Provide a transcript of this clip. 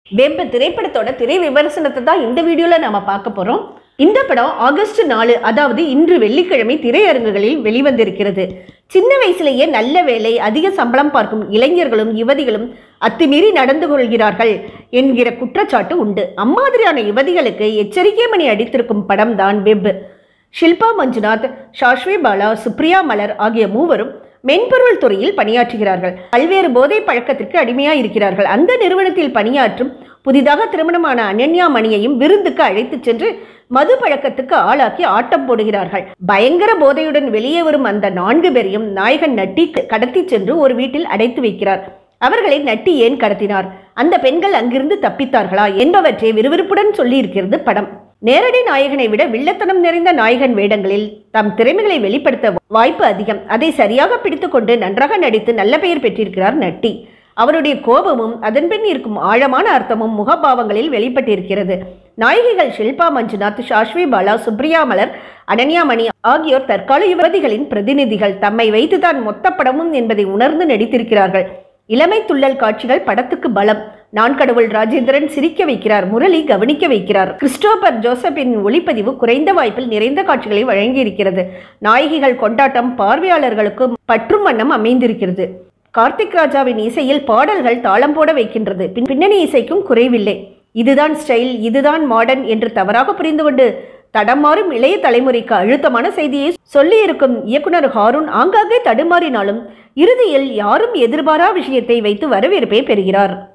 web திரைப்படத்தோட திரை விமர்சனத்தை தான் இந்த வீடியோல நாம பார்க்க போறோம் இந்த படம் ஆகஸ்ட் நாலு அதாவது இன்று வெள்ளிக்கிழமை திரையரங்குகளில் வெளிவந்திருக்கிறது சின்ன வயசுலேயே நல்ல வேலை அதிக சம்பளம் பார்க்கும் இளைஞர்களும் யுவதிகளும் அத்துமீறி நடந்து கொள்கிறார்கள் என்கிற குற்றச்சாட்டு உண்டு அம்மாதிரியான யுவதிகளுக்கு எச்சரிக்கை மணி அடித்திருக்கும் படம் தான் வெப் ஷில்பா மஞ்சுநாத் ஷாஷ்வி பாலா சுப்ரியா மலர் ஆகிய மூவரும் மென்பொருள் துறையில் பணியாற்றுகிறார்கள் பல்வேறு போதை பழக்கத்திற்கு அடிமையாக இருக்கிறார்கள் அந்த நிறுவனத்தில் பணியாற்றும் புதிதாக திருமணமான அனன்யா மணியையும் விருந்துக்கு அழைத்துச் சென்று மது பழக்கத்துக்கு ஆளாக்கி ஆட்டம் போடுகிறார்கள் பயங்கர போதையுடன் வெளியே வரும் அந்த நான்கு பேரையும் நாயகன் நட்டி கடத்தி சென்று ஒரு வீட்டில் அடைத்து வைக்கிறார் அவர்களை நட்டி ஏன் கடத்தினார் அந்த பெண்கள் அங்கிருந்து தப்பித்தார்களா என்பவற்றை விறுவிறுப்புடன் சொல்லியிருக்கிறது படம் நேரடி நாயகனை விட வில்லத்தனம் நிறைந்த நாயகன் வேடங்களில் தம் திறமைகளை வெளிப்படுத்த வாய்ப்பு அதிகம் அதை சரியாக பிடித்துக்கொண்டு நன்றாக நடித்து நல்ல பெயர் பெற்றிருக்கிறார் நட்டி அவருடைய கோபமும் அதன்பின் இருக்கும் ஆழமான அர்த்தமும் முகபாவங்களில் வெளிப்பட்டிருக்கிறது நாயகிகள் ஷில்பா மஞ்சுநாத் ஷாஷ்வி பாலா சுப்ரியா மலர் அனன்யா மணி ஆகியோர் தற்கால யுவதிகளின் பிரதிநிதிகள் தம்மை வைத்துதான் மொத்த படமும் என்பதை உணர்ந்து நடித்திருக்கிறார்கள் இளமை துள்ளல் காட்சிகள் படத்துக்கு பலம் நான் கடவுள் ராஜேந்திரன் சிரிக்க வைக்கிறார் முரளி கவனிக்க வைக்கிறார் கிறிஸ்டோபர் ஜோசப்பின் ஒளிப்பதிவு குறைந்த வாய்ப்பில் நிறைந்த காட்சிகளை வழங்கியிருக்கிறது நாயகிகள் கொண்டாட்டம் பார்வையாளர்களுக்கு பற்றும் வண்ணம் அமைந்திருக்கிறது கார்த்திக் ராஜாவின் இசையில் பாடல்கள் தாளம் போட வைக்கின்றது பின் பின்னணி இசைக்கும் குறைவில்லை இதுதான் ஸ்டைல் இதுதான் மாடர்ன் என்று தவறாக புரிந்து கொண்டு தடமாறும் இளைய தலைமுறைக்கு அழுத்தமான செய்தியை சொல்லியிருக்கும் இயக்குனர் ஹாரூன் ஆங்காங்கே தடுமாறினாலும் இறுதியில் யாரும் எதிர்பாரா விஷயத்தை வைத்து வரவேற்பை பெறுகிறார்